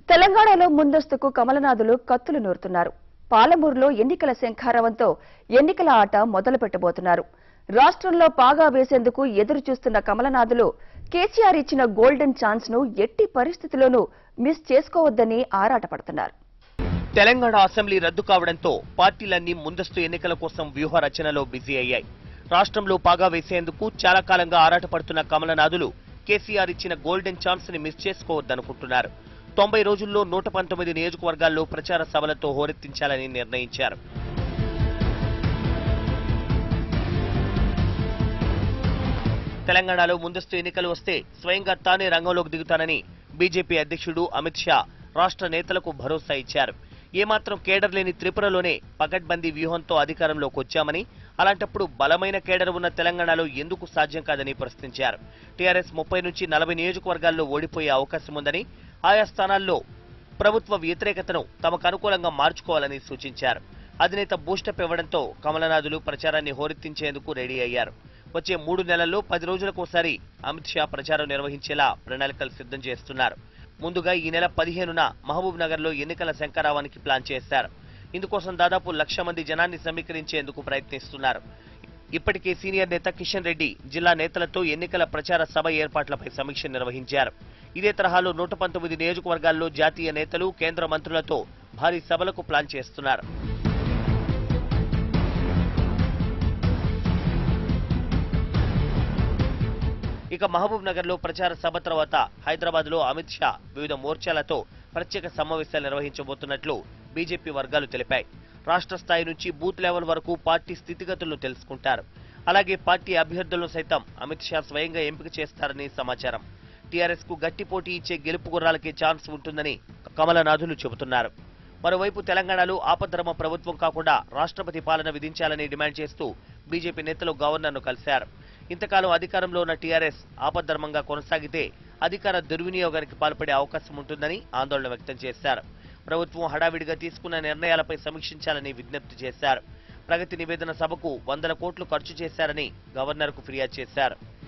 తెలంగాణలో ముందస్తుకు కమలనాథులు కత్తులు నూరుతున్నారు పాలమూరులో ఎన్నికల శంఖారవంతో ఎన్నికల ఆట మొదలు పెట్టబోతున్నారు రాష్ట్రంలో పాగా వేసేందుకు ఎదురు చూస్తున్న కమలనాథులు కేసీఆర్ ఇచ్చిన గోల్డెన్ ఛాన్స్ ను ఎట్టి పరిస్థితుల్లోనూ మిస్ చేసుకోవద్దని ఆరాటపడుతున్నారు తెలంగాణ అసెంబ్లీ రద్దు కావడంతో పార్టీలన్నీ ముందస్తు ఎన్నికల కోసం వ్యూహ రచనలో బిజీ అయ్యాయి రాష్ట్రంలో పాగా వేసేందుకు చాలా కాలంగా ఆరాటపడుతున్న కమలనాథులు కేసీఆర్ ఇచ్చిన గోల్డెన్ ఛాన్స్ ని మిస్ చేసుకోవద్దనుకుంటున్నారు తొంభై రోజుల్లో నూట పంతొమ్మిది నియోజకవర్గాల్లో ప్రచార సభలతో హోరెత్తించాలని నిర్ణయించారు తెలంగాణలో ముందస్తు ఎన్నికలు వస్తే స్వయంగా తానే రంగంలోకి దిగుతానని బీజేపీ అధ్యక్షుడు అమిత్ షా రాష్ట్ర నేతలకు భరోసా ఇచ్చారు ఏమాత్రం కేడర్ లేని త్రిపురలోనే పకడ్బందీ వ్యూహంతో అధికారంలోకి వచ్చామని అలాంటప్పుడు బలమైన కేడర్ ఉన్న తెలంగాణలో ఎందుకు సాధ్యం కాదని ప్రశ్నించారు టీఆర్ఎస్ ముప్పై నుంచి నలభై నియోజకవర్గాల్లో ఓడిపోయే అవకాశం ఉందని ఆయా స్థానాల్లో ప్రభుత్వ వ్యతిరేకతను తమకు అనుకూలంగా మార్చుకోవాలని సూచించారు అధినేత బూస్టప్ ఇవ్వడంతో కమలనాథులు ప్రచారాన్ని హోరెత్తించేందుకు రెడీ అయ్యారు వచ్చే మూడు నెలల్లో పది రోజులకోసారి అమిత్ షా ప్రచారం నిర్వహించేలా ప్రణాళికలు సిద్ధం చేస్తున్నారు ముందుగా ఈ నెల పదిహేనున మహబూబ్ నగర్ లో ఎన్నికల శంకరావానికి ప్లాన్ చేశారు ఇందుకోసం దాదాపు లక్ష మంది జనాన్ని సమీకరించేందుకు ప్రయత్నిస్తున్నారు ఇప్పటికే సీనియర్ నేత కిషన్ రెడ్డి జిల్లా నేతలతో ఎన్నికల ప్రచార సభ ఏర్పాట్లపై సమీక్ష నిర్వహించారు ఇదే తరహాలో నూట పంతొమ్మిది నియోజకవర్గాల్లో జాతీయ నేతలు కేంద్ర మంత్రులతో భారీ సభలకు ప్లాన్ చేస్తున్నారు ఇక మహబూబ్ నగర్ లో ప్రచార సభ తర్వాత హైదరాబాద్ లో అమిత్ షా వివిధ మోర్చాలతో ప్రత్యేక సమావేశాలు నిర్వహించబోతున్నట్లు బీజేపీ వర్గాలు తెలిపాయి రాష్ట్ర స్థాయి నుంచి బూత్ లెవెల్ వరకు పార్టీ స్థితిగతులను తెలుసుకుంటారు అలాగే పార్టీ అభ్యర్థులను సైతం అమిత్ షా స్వయంగా ఎంపిక చేస్తారని సమాచారం టీఆర్ఎస్ కు గట్టి పోటీ ఇచ్చే గెలుపు గుర్రాలకే ఛాన్స్ ఉంటుందని కమలనాథులు చెబుతున్నారు మరోవైపు తెలంగాణలో ఆపద్ధర్మ ప్రభుత్వం కాకుండా రాష్ట్రపతి పాలన విధించాలని డిమాండ్ చేస్తూ బీజేపీ నేతలు గవర్నర్ను కలిశారు ఇంతకాలం అధికారంలో ఉన్న టీఆర్ఎస్ ఆపద్ధర్మంగా కొనసాగితే అధికార దుర్వినియోగానికి పాల్పడే అవకాశం ఉంటుందని ఆందోళన వ్యక్తం చేశారు ప్రభుత్వం హడావిడిగా తీసుకున్న నిర్ణయాలపై సమీక్షించాలని విజ్ఞప్తి చేశారు ప్రగతి నివేదన సభకు వందల కోట్లు ఖర్చు చేశారని గవర్నర్కు ఫిర్యాదు చేశారు